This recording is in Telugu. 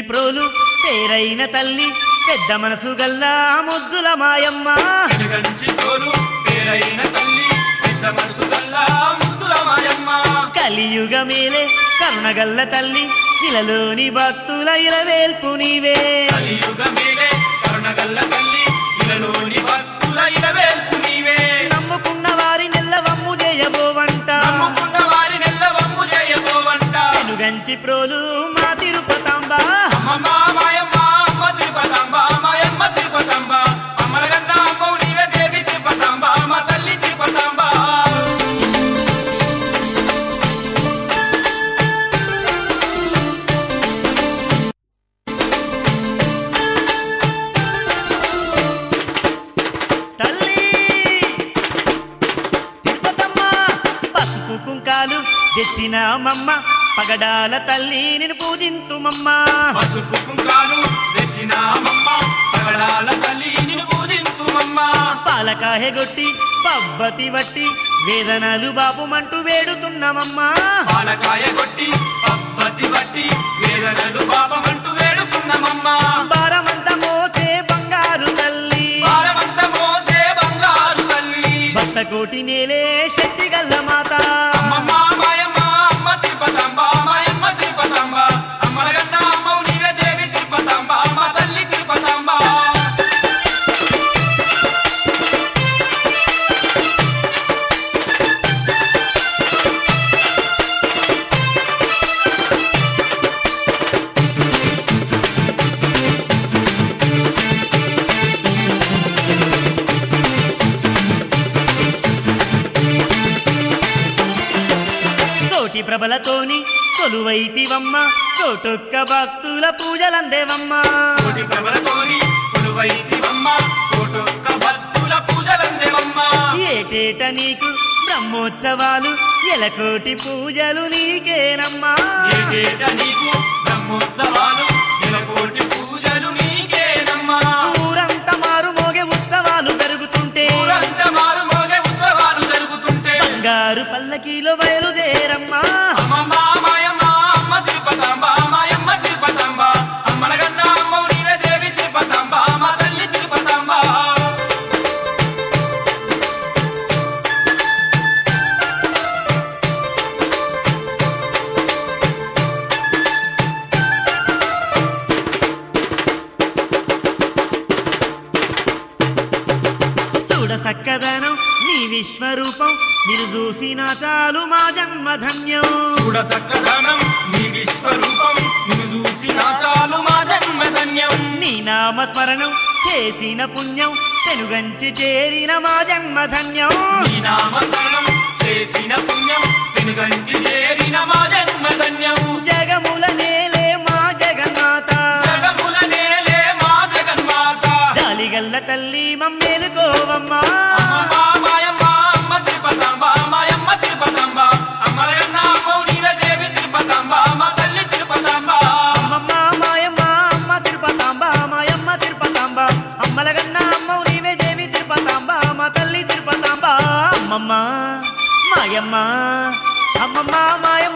ప్రోలు పేరైన తల్లి పెద్ద మనసు గల్లా ముద్దుల మాయమ్మ వెనుగంచి తోలు పేరైన తల్లి పెద్ద మనసు గల్లా ముద్దుల మాయమ్మ కలియుగ మేలే కరుణగల్ల తల్లి ఇలలోని భక్తుల ఇలవేల్పు నీవే కలియుగ మేలే కరుణగల్ల తల్లి ఇలలోని భక్తుల ఇలవేల్పు నీవే నమ్ముకున్న వారి నెల్లవమ్ము చేయబోవంట నమ్ముకున్న వారి నెల్లవమ్ము చేయబోవంట వెనుగంచి ప్రోలు మా తిరుపతాంబ అమ్మమ్మ మాయమ్మ అమ్మ తిరుపతమ్మ మాయమ్మ తిరుపతమ్మ అమ్మలగన్న అమ్మవు నీవే దేవి తిరుపతమ్మ మా తల్లి తిరుపతమ్మ తల్లి తిరుపతమ్మ పసుపు కుంకాలు తెచ్చిన మమ్మ పగడాల తల్లి నిన్ను పూజింతుమమ్మ పసుపు కుంకాలు తెచ్చిన అమ్మమ్మ పగడాల తల్లి నిన్ను పూజింతుమమ్మ పాలకాయ గొట్టి పబ్బతి బట్టి వేదనలు బాపుమంటూ వేడుతున్నామమ్మా పాలకాయ కొట్టి పబ్బతి బట్టి వేదనలు పాపమంటూ వేడుకున్నమమ్మ భారమంత మోసే బంగారు తల్లి భారమంత మోసే బంగారు తల్లి భక్త కోటి నేలే శక్తి గల్ల మాత అమ్మమ్మ మాయమ్మ అమ్మ తిరుపతమ్మ మాయమ్మ తిరుపతమ్మ అమ్మలగన్న అమ్మవు నీవే దేవి తిరుపతమ్మ మా తల్లి తిరుపతమ్మ కోటి ప్రభలతోని కొలువైతివమ్మ కోటొక్క భక్తుల పూజలందేవమ్మ కోటి ప్రభలతోని కొలువైతివమ్మ కోటొక్క భక్తుల పూజలందేవమ్మ ఏటేట నీకు బ్రహ్మోత్సవాలు ఎలకోటి పూజలు నీకేనమ్మా ఏటేట నీకు బ్రహ్మోత్సవాలు నెలకోటి పూజలు నీకేనమ్మా ఊరంత మారు మోగే ఉత్సవాలు జరుగుతుంటే ఊరంతా మారు మోగే ఉత్సవాలు జరుగుతుంటే బంగారు పల్లకీలో బయలుదేరమ్మా అమ్మమ్మ మాయమ్మ అమ్మ తిరుపతమ్మ మాయమ్మ తిరుపతమ్మ అమ్మలగన్న అమ్మవు నీవే దేవి తిరుపతమ్మ మా తల్లి తిరుపతమ్మ చూడ సక్కదనం నీ విశ్వరూపం నిన్ను చూసిన చాలు మా జన్మధన్యం చూడ సక్కదనం నీ విశ్వరూపం నిన్ను చూసిన చాలు మా జన్మధన్యం నీ నామస్మరణం చేసిన పుణ్యం తెనుగంచి చేరిన మా జన్మధన్యం నీ నామస్మరణం చేసిన పుణ్యం వెనుగంచి చేరిన మా జన్మధన్యం జగముల నేలే మా జగన్నాథ జగముల నేలే మా జగన్మాత జాలిగల్ల తల్లి మమ్మేలుకోవమ్మా అమ్మమ్మ మాయమ్మ అమ్మ తిరుపతమ్మ మాయమ్మ తిరుపతమ్మ అమ్మలగన్న అమ్మవు నీవే దేవి తిరుపతమ్మ మా తల్లి తిరుపతమ్మ అమ్మమ్మ మాయమ్మ అమ్మ తిరుపతాంబ మాయమ్మ తిరుపతాంబ అమ్మలగన్న అమ్మవు నీవే దేవి తిరుపతాంబ మా తల్లి తిరుపతాంబ అమ్మమ్మ మాయమ్మ అమ్మమ్మ మాయమ్మ